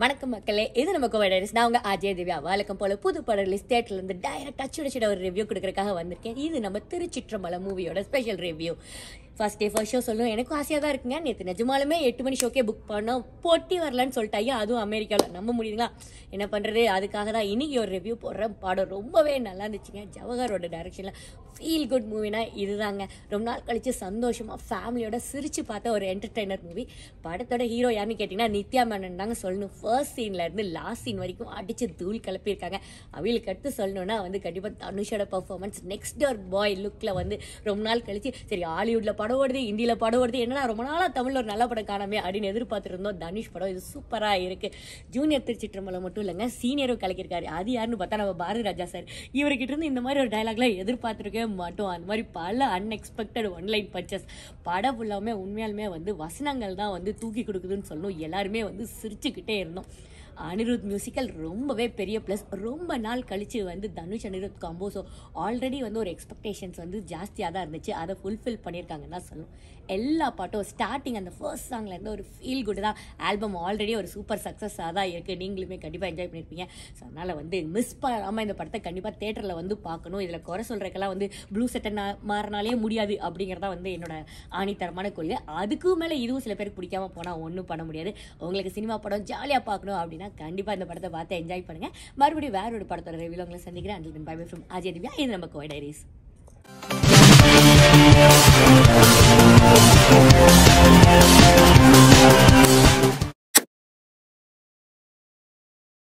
வணக்கம் மக்களே இது நம்ம கோவைடர்ஸ் நான் உங்க அஜய் திவ்யா வழக்கம் போல புது படம் ரிலீஸ் தேட்டர்ல இருந்து டைரக்டா சுட சுட ஒரு ரிவ்யூ கொடுக்கறதுக்காக வந்திருக்கேன் இது நம்ம திருச்சிற்றம்பலம் மூவியோட special review first day first show சொல்லும் எனக்கும் ஆசையாக தான் இருக்குங்க நேற்று நிஜமாலுமே எட்டு மணி ஷோக்கே புக் பண்ணோம் பொட்டி வரலன்னு சொல்லிட்டாங்க அதுவும் அமெரிக்காவில் நம்ப முடியுதுங்களா என்ன பண்ணுறது அதுக்காக தான் இன்னைக்கு ஒரு ரிவ்யூ போடுறேன் படம் ரொம்பவே நல்லா இருந்துச்சுங்க ஜவஹரோட டைரக்ஷனில் ஃபீல் குட் மூவினா இதுதாங்க ரொம்ப நாள் கழிச்சு சந்தோஷமாக ஃபேமிலியோட சிரிச்சு பார்த்த ஒரு என்டர்டைனர் மூவி படத்தோட ஹீரோ யாருன்னு கேட்டிங்கன்னா நித்யா மேனன் தாங்க சொல்லணும் ஃபர்ஸ்ட் சீன்ல இருந்து லாஸ்ட் சீன் வரைக்கும் அடிச்சு தூள் கிளப்பியிருக்காங்க அவங்களுக்கு அடுத்து சொல்லணும்னா வந்து கண்டிப்பாக தனுஷோட பர்ஃபார்மன்ஸ் நெக்ஸ்ட் டோர் பாய் லுக்கில் வந்து ரொம்ப நாள் கழிச்சு சரி ஹாலிவுட்டில் படம் ஓடுது இந்தியில் படம் ஓடுது என்னடா ரொம்ப நாளாக தமிழில் ஒரு நல்ல படம் காணாமே அப்படின்னு எதிர்பார்த்துருந்தோம் தனுஷ் படம் இது சூப்பராக இருக்கு ஜூனியர் திருச்சிற்றம்பலம் மட்டும் இல்லைங்க சீனியரும் கலக்கியிருக்காரு அது யாருன்னு பார்த்தா நம்ம பாரதி ராஜா சார் இவர்கிட்ட இருந்து இந்த மாதிரி ஒரு டைலாக்லாம் எதிர்பார்த்துருக்கவே மாட்டோம் அந்த மாதிரி பல அன்எக்ஸ்பெக்டட் ஒன்லைன் பர்ச்சஸ் படம் ஃபுல்லாமே உண்மையாலுமே வந்து வசனங்கள் தான் வந்து தூக்கி கொடுக்குதுன்னு சொல்லணும் எல்லாருமே வந்து சிரிச்சுக்கிட்டே இருந்தோம் அனிருத் மியூசிக்கல் ரொம்பவே பெரிய ப்ளஸ் ரொம்ப நாள் கழிச்சு வந்து Dhanush Anirudh combo so already வந்து ஒரு எக்ஸ்பெக்டேஷன்ஸ் வந்து ஜாஸ்தியாக தான் இருந்துச்சு அதை ஃபுல்ஃபில் பண்ணியிருக்காங்கன்னு தான் சொல்லணும் எல்லா பாட்டும் ஸ்டார்டிங் அந்த ஃபர்ஸ்ட் சாங்ல இருந்து ஒரு ஃபீல் குட் தான் ஆல்பம் ஆல்ரெடி ஒரு சூப்பர் சக்ஸஸாக தான் இருக்குது நீங்களுமே கண்டிப்பாக என்ஜாய் பண்ணியிருப்பீங்க ஸோ அதனால் வந்து மிஸ் பண்ணாமல் இந்த படத்தை கண்டிப்பாக தேட்டரில் வந்து பார்க்கணும் இதில் குறை சொல்கிறக்கெல்லாம் வந்து ப்ளூ செட்டை மாறினாலே முடியாது அப்படிங்கிறதா வந்து என்னோட ஆணித்தரமான கொள்கை அதுக்கும் மேலே இதுவும் சில பேருக்கு பிடிக்காம போனால் ஒன்றும் பண்ண முடியாது உங்களுக்கு சினிமா படம் ஜாலியாக பார்க்கணும் அப்படின்னா கண்டிப்பாக இந்த படத்தை பார்த்து என்ஜாய் பண்ணுங்க மறுபடியும் வேற ஒரு படத்தோட ரிவியூ உங்களை சந்திக்கிறேன் until bye bye from Ajay Divya இது நம்ம கோவை டைரிஸ் Thank